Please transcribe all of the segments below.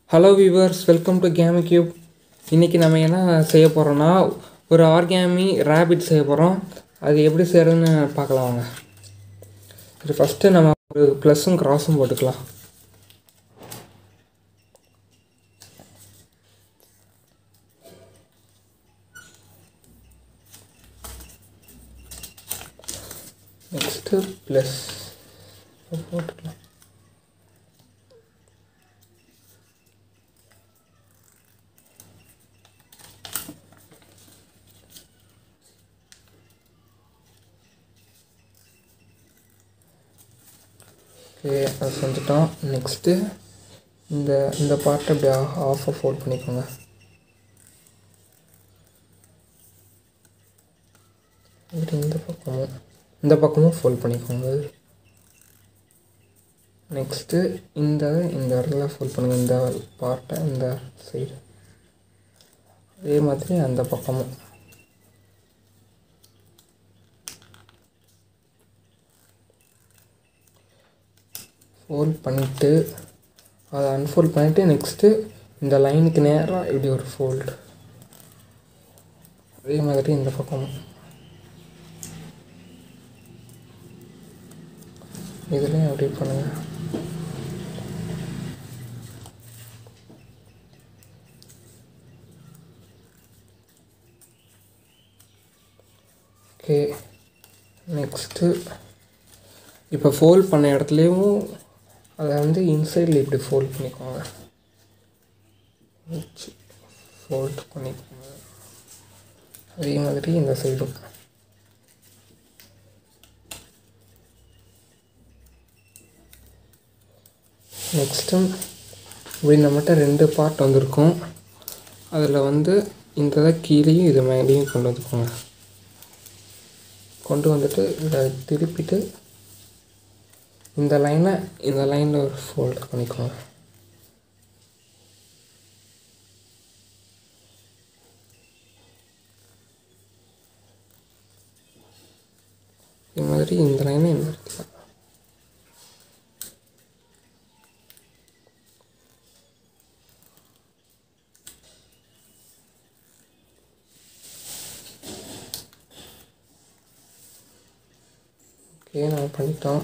hello viewers welcome to Gamey Cube இன்றைக்கி நம்ம என்ன செய்ய போகிறோன்னா ஒரு ஆர்காமி ரேபிட் செய்ய போகிறோம் அது எப்படி செய்கிறதுன்னு பார்க்கலாம் வாங்க இது ஃபஸ்ட்டு நம்ம ஒரு ப்ளஸ்ஸும் க்ராஸும் போட்டுக்கலாம் நெக்ஸ்ட்டு ப்ளஸ் போட்டுக்கலாம் ஓகே அது செஞ்சுட்டோம் நெக்ஸ்ட்டு இந்த இந்த பார்ட்டை அப்படி ஆஃபாக ஃபோல்ட் பண்ணிக்கோங்க இப்படி இந்த பக்கமும் இந்த பக்கமும் ஃபோல்ட் பண்ணிக்கோங்க நெக்ஸ்ட்டு இந்த இந்த இடத்துல ஃபோல்ட் பண்ணுங்கள் இந்த பார்ட்டை இந்த சைடு அதே மாதிரி அந்த பக்கமும் ஃபோல்ட் பண்ணிவிட்டு அதை அன்ஃபோல்ட் பண்ணிவிட்டு நெக்ஸ்ட்டு இந்த லைனுக்கு நேராக இப்படி ஒரு ஃபோல்டு அதே மாதிரி இந்த பக்கமும் இதுலேயும் அப்படி பண்ணுங்கள் ஓகே நெக்ஸ்ட்டு இப்போ ஃபோல்ட் பண்ண இடத்துலையும் அதை வந்து இன்சைடில் இப்படி ஃபோல்ட் பண்ணிக்கோங்க வச்சு ஃபோல்ட் பண்ணிக்கோங்க அதே மாதிரி இந்த சைடும் நெக்ஸ்ட்டு இப்படி நம்மகிட்ட ரெண்டு பார்ட் வந்திருக்கும் அதில் வந்து இந்த இதை கீழேயும் இது மேலேயும் கொண்டு வந்துக்கோங்க கொண்டு வந்துட்டு இதை திருப்பிட்டு இந்த லைனை இந்த லைனில் ஒரு ஃபோல்ட் பண்ணிக்கோங்க இது மாதிரி இந்த லைனை இந்த இடத்துல ஓகே நம்ம பண்ணிட்டோம்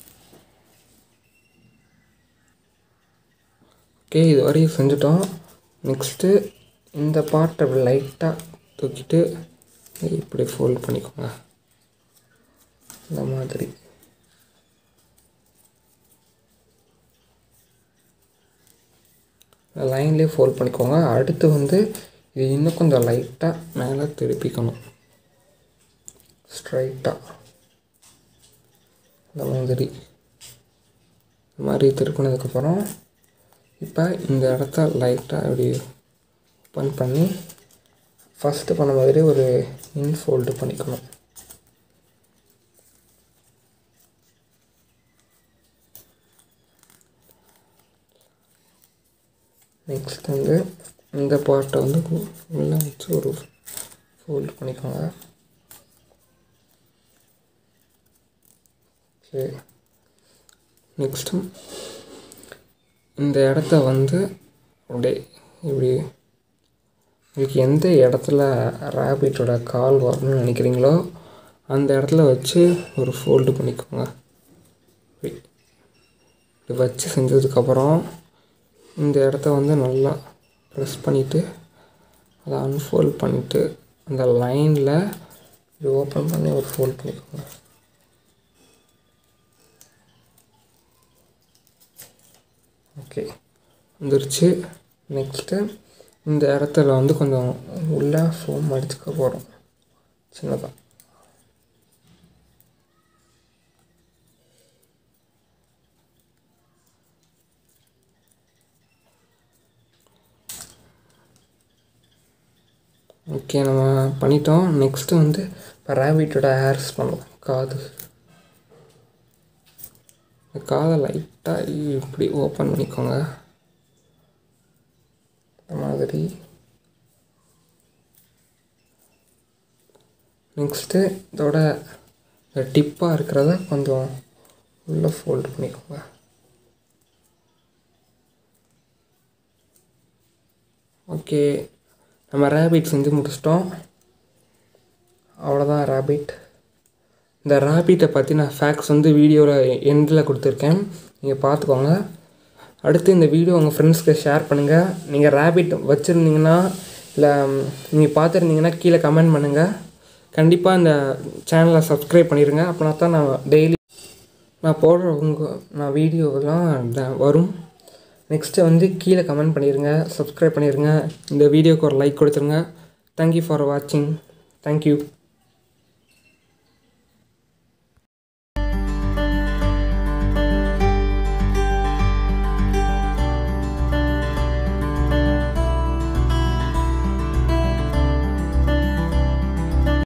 ஓகே இது வரையும் செஞ்சுட்டோம் நெக்ஸ்ட்டு இந்த பார்ட்டை லைட்டாக தூக்கிட்டு இப்படி ஃபோல்ட் பண்ணிக்கோங்க இந்த மாதிரி லைன்லேயே ஃபோல்ட் பண்ணிக்கோங்க அடுத்து வந்து இது இன்னும் கொஞ்சம் லைட்டாக மேலே திருப்பிக்கணும் ஸ்ட்ரைட்டாக இந்த மாதிரி இந்த மாதிரி திருப்பினதுக்கப்புறம் இப்போ இந்த இடத்த லைட்டாக அப்படி ஓப்பன் பண்ணி ஃபஸ்ட்டு பண்ண மாதிரி ஒரு இன்ஃபோல்டு பண்ணிக்கணும் நெக்ஸ்ட் வந்து இந்த பார்ட்டை வந்து உள்ளே வச்சு ஒரு ஃபோல்டு பண்ணிக்கோங்க ஓகே நெக்ஸ்ட்டு இந்த இடத்த வந்து அப்படியே இப்படி உங்களுக்கு எந்த இடத்துல ரேபிட்டோட கால் வரணும்னு நினைக்கிறீங்களோ அந்த இடத்துல வச்சு ஒரு ஃபோல்டு பண்ணிக்கோங்க இப்படி இப்படி வச்சு செஞ்சதுக்கப்புறம் இந்த இடத்த வந்து நல்லா ப்ரெஸ் பண்ணிவிட்டு அதை அன்ஃபோல்ட் பண்ணிவிட்டு அந்த லைனில் இது ஓப்பன் பண்ணி ஒரு ஃபோல்ட் பண்ணிக்கோங்க ஓகே வந்துருச்சு நெக்ஸ்ட்டு இந்த இடத்துல வந்து கொஞ்சம் உள்ளே ஃபோம் அடிச்சுக்க போகிறோம் சின்னதாக ஓகே நம்ம பண்ணிட்டோம் நெக்ஸ்ட்டு வந்து இப்போ ரேபிட்டோட ஹேர்ஸ் பண்ணுவோம் காது இந்த காதை லைட்டாக இப்படி ஓப்பன் பண்ணிக்கோங்க இந்த மாதிரி நெக்ஸ்ட்டு இதோட இந்த டிப்பாக இருக்கிறத கொஞ்சம் உள்ளே ஃபோல்டு பண்ணிக்கோங்க ஓகே நம்ம ரேபிட் செஞ்சு முடிச்சிட்டோம் அவ்வளோதான் ரேபிட் இந்த ரேபிட்டை பற்றி நான் ஃபேக்ட்ஸ் வந்து வீடியோவில் எண்டில் கொடுத்துருக்கேன் நீங்கள் பார்த்துக்கோங்க அடுத்து இந்த வீடியோ உங்கள் ஃப்ரெண்ட்ஸ்க்கு ஷேர் பண்ணுங்கள் நீங்கள் ரேபிட் வச்சுருந்தீங்கன்னா இல்லை நீங்கள் பார்த்துருந்தீங்கன்னா கீழே கமெண்ட் பண்ணுங்கள் கண்டிப்பாக இந்த சேனலை சப்ஸ்கிரைப் பண்ணிடுங்க அப்படின்னா தான் நான் டெய்லி நான் போடுற உங்கள் நான் வீடியோவெல்லாம் த- வரும் நெக்ஸ்ட்டு வந்து கீழே கமெண்ட் பண்ணிடுங்க சப்ஸ்கிரைப் பண்ணிடுங்க இந்த வீடியோக்கு ஒரு லைக் கொடுத்துருங்க தேங்க்யூ ஃபார் வாட்சிங் தேங்க்யூ